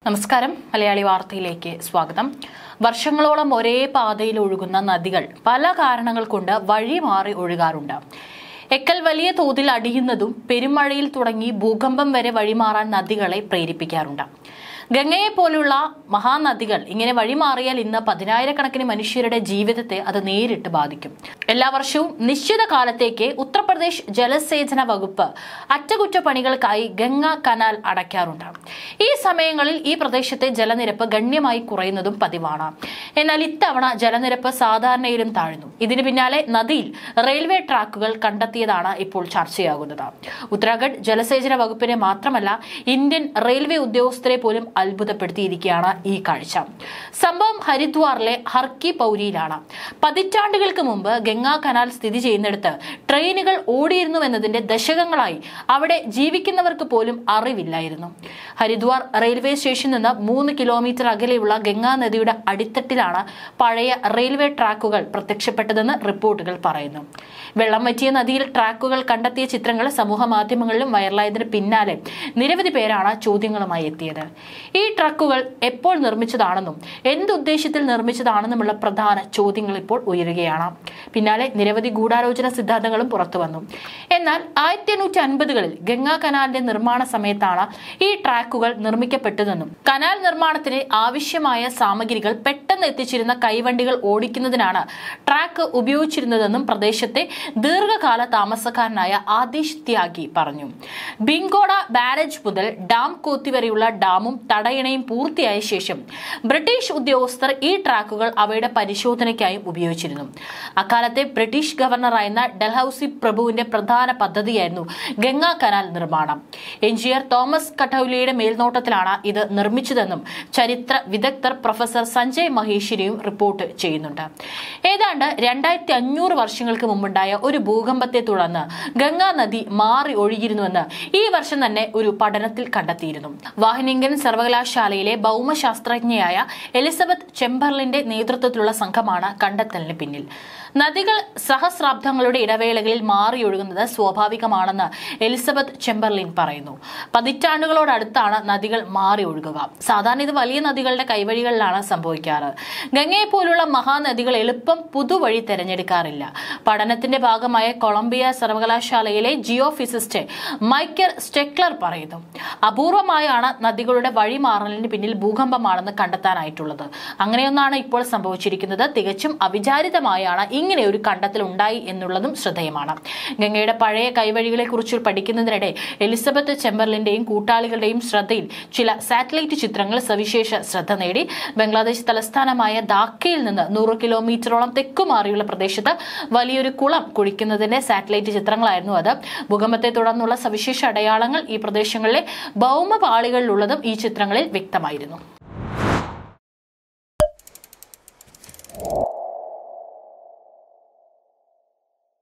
നമസ്കാരം മലയാളി വാർത്തയിലേക്ക് സ്വാഗതം വർഷങ്ങളോളം ഒരേ പാതയിൽ ഒഴുകുന്ന നദികൾ പല കാരണങ്ങൾ കൊണ്ട് വഴി മാറി ഒഴുകാറുണ്ട് എക്കൽ വലിയ തോതിൽ അടിയുന്നതും പെരുമഴയിൽ തുടങ്ങി ഭൂകമ്പം വരെ വഴിമാറാൻ നദികളെ പ്രേരിപ്പിക്കാറുണ്ട് ഗംഗയെ പോലുള്ള മഹാനദികൾ ഇങ്ങനെ വഴിമാറിയാൽ ഇന്ന് പതിനായിരക്കണക്കിന് മനുഷ്യരുടെ ജീവിതത്തെ അത് നേരിട്ട് ബാധിക്കും എല്ലാ വർഷവും നിശ്ചിത കാലത്തേക്ക് ഉത്തർപ്രദേശ് ജലസേചന വകുപ്പ് അറ്റകുറ്റപ്പണികൾക്കായി ഗംഗ കനാൽ അടയ്ക്കാറുണ്ട് ഈ സമയങ്ങളിൽ ഈ പ്രദേശത്തെ ജലനിരപ്പ് ഗണ്യമായി കുറയുന്നതും പതിവാണ് എന്നാൽ ഇത്തവണ ജലനിരപ്പ് സാധാരണയിലും താഴ്ന്നു ഇതിന് പിന്നാലെ നദിയിൽ റെയിൽവേ ട്രാക്കുകൾ കണ്ടെത്തിയതാണ് ഇപ്പോൾ ചർച്ചയാകുന്നത് ഉത്തരാഖണ്ഡ് ജലസേചന വകുപ്പിനെ മാത്രമല്ല ഇന്ത്യൻ റെയിൽവേ ഉദ്യോഗസ്ഥരെ പോലും അത്ഭുതപ്പെടുത്തിയിരിക്കുകയാണ് ഈ കാഴ്ച സംഭവം ഹരിദ്വാറിലെ ഹർക്കി പൗരിയിലാണ് പതിറ്റാണ്ടുകൾക്ക് മുമ്പ് ഗംഗാ കനാൽ സ്ഥിതി ചെയ്യുന്നിടത്ത് ട്രെയിനുകൾ ഓടിയിരുന്നുവെന്നതിന്റെ ദശകങ്ങളായി അവിടെ ജീവിക്കുന്നവർക്ക് പോലും അറിവില്ലായിരുന്നു ഹരിദ്വാർ റെയിൽവേ സ്റ്റേഷനിൽ നിന്ന് മൂന്ന് കിലോമീറ്റർ അകലെയുള്ള ഗംഗാ നദിയുടെ അടിത്തട്ടിലാണ് പഴയ റെയിൽവേ ട്രാക്കുകൾ പ്രത്യക്ഷപ്പെട്ടതെന്ന് റിപ്പോർട്ടുകൾ പറയുന്നു വെള്ളം വറ്റിയ നദിയിൽ ട്രാക്കുകൾ കണ്ടെത്തിയ ചിത്രങ്ങൾ സമൂഹ മാധ്യമങ്ങളിലും വൈറലായതിന് പിന്നാലെ നിരവധി പേരാണ് ചോദ്യങ്ങളുമായി എത്തിയത് ഈ ട്രക്കുകൾ എപ്പോൾ നിർമ്മിച്ചതാണെന്നും എന്തുദ്ദേശത്തിൽ നിർമ്മിച്ചതാണെന്നുമുള്ള പ്രധാന ചോദ്യങ്ങൾ ഇപ്പോൾ ഉയരുകയാണ് പിന്നാലെ നിരവധി ഗൂഢാലോചന സിദ്ധാന്തങ്ങളും പുറത്തു വന്നു എന്നാൽ ആയിരത്തി എണ്ണൂറ്റി അൻപതുകളിൽ ഗംഗാ കനാലിന്റെ നിർമ്മാണ സമയത്താണ് ഈ ട്രാക്കുകൾ നിർമ്മിക്കപ്പെട്ടതെന്നും കനാൽ നിർമ്മാണത്തിന് ആവശ്യമായ സാമഗ്രികൾ പെട്ടെന്ന് എത്തിച്ചിരുന്ന കൈവണ്ടികൾ ഓടിക്കുന്നതിനാണ് ട്രാക്ക് ഉപയോഗിച്ചിരുന്നതെന്നും പ്രദേശത്തെ ദീർഘകാല താമസക്കാരനായ ആദിഷ് ത്യാഗി പറഞ്ഞു ബിങ്കോഡ ബാരേജ് മുതൽ ഡാം കോത്തി വരെയുള്ള ഡാമും തടയണയും പൂർത്തിയായ ശേഷം ബ്രിട്ടീഷ് ഉദ്യോഗസ്ഥർ ഈ ട്രാക്കുകൾ അവയുടെ പരിശോധനയ്ക്കായും ഉപയോഗിച്ചിരുന്നു അക്കാലത്തെ ബ്രിട്ടീഷ് ഗവർണറായിരുന്ന ഡൽഹൌസി പ്രഭുവിന്റെ പ്രധാന പദ്ധതിയായിരുന്നു ഗംഗാ കനാൽ നിർമ്മാണം എഞ്ചിനീയർ തോമസ് കട്ടൌലിയുടെ മേൽനോട്ടത്തിലാണ് ഇത് നിർമ്മിച്ചതെന്നും ചരിത്ര വിദഗ്ധർ പ്രൊഫസർ സഞ്ജയ് മഹേശ്വരിയും റിപ്പോർട്ട് ചെയ്യുന്നുണ്ട് ഏതാണ്ട് രണ്ടായിരത്തി അഞ്ഞൂറ് വർഷങ്ങൾക്ക് മുമ്പുണ്ടായ ഒരു ഭൂകമ്പത്തെ തുടർന്ന് ഗംഗാ നദി മാറി ഒഴുകിയിരുന്നുവെന്ന് ഈ വർഷം തന്നെ ഒരു പഠനത്തിൽ കണ്ടെത്തിയിരുന്നു വാഹിനിങ്കൻ സർവകലാശാലയിലെ ഭൗമശാസ്ത്രജ്ഞയായ എലിസബത്ത് ചെമ്പർലിന്റെ നേതൃത്വത്തിലുള്ള സംഘമാണ് കണ്ടെത്തലിന് പിന്നിൽ നദികൾ സഹസ്രാബ്ദങ്ങളുടെ ഇടവേളകളിൽ മാറിയൊഴുകുന്നത് സ്വാഭാവികമാണെന്ന് എലിസബത്ത് ചെമ്പർലിൻ പറയുന്നു പതിറ്റാണ്ടുകളോടടുത്താണ് നദികൾ മാറി ഒഴുകുക സാധാരണ ഇത് വലിയ നദികളുടെ കൈവഴികളിലാണ് സംഭവിക്കാറ് ഗംഗയെ പോലുള്ള മഹാനദികൾ എളുപ്പം പുതുവഴി തിരഞ്ഞെടുക്കാറില്ല പഠനത്തിന്റെ ഭാഗമായ കൊളംബിയ സർവകലാശാലയിലെ ജിയോ ഫിസിസ്റ്റ് മൈക്കൽ സ്റ്റെക്ലർ പറയുന്നു അപൂർവമായാണ് നദികളുടെ വഴി മാറലിന് പിന്നിൽ ഭൂകമ്പമാണെന്ന് കണ്ടെത്താനായിട്ടുള്ളത് അങ്ങനെയൊന്നാണ് ഇപ്പോൾ സംഭവിച്ചിരിക്കുന്നത് തികച്ചും അവിചാരിതമായാണ് ഇങ്ങനെ ഒരു കണ്ടെത്തൽ ഉണ്ടായി എന്നുള്ളതും ശ്രദ്ധേയമാണ് ഗംഗയുടെ പഴയ കൈവഴികളെ കുറിച്ച് പഠിക്കുന്നതിനിടെ എലിസബത്ത് ചെമ്പർലിന്റെയും കൂട്ടാളികളുടെയും ശ്രദ്ധയിൽ ചില സാറ്റലൈറ്റ് ചിത്രങ്ങൾ സവിശേഷ ശ്രദ്ധ നേടി ബംഗ്ലാദേശ് തലസ്ഥാനമായ ധാക്കയിൽ നിന്ന് നൂറ് കിലോമീറ്ററോളം തെക്കുമാറിയുള്ള പ്രദേശത്ത് വലിയൊരു കുളം കുഴിക്കുന്നതിന്റെ സാറ്റലൈറ്റ് ചിത്രങ്ങളായിരുന്നു അത് ഭൂകമ്പത്തെ തുടർന്നുള്ള സവിശേഷ അടയാളങ്ങൾ ഈ പ്രദേശങ്ങളിലെ ഭൗമപാളികളിലുള്ളതും ഈ ചിത്രങ്ങളിൽ വ്യക്തമായിരുന്നു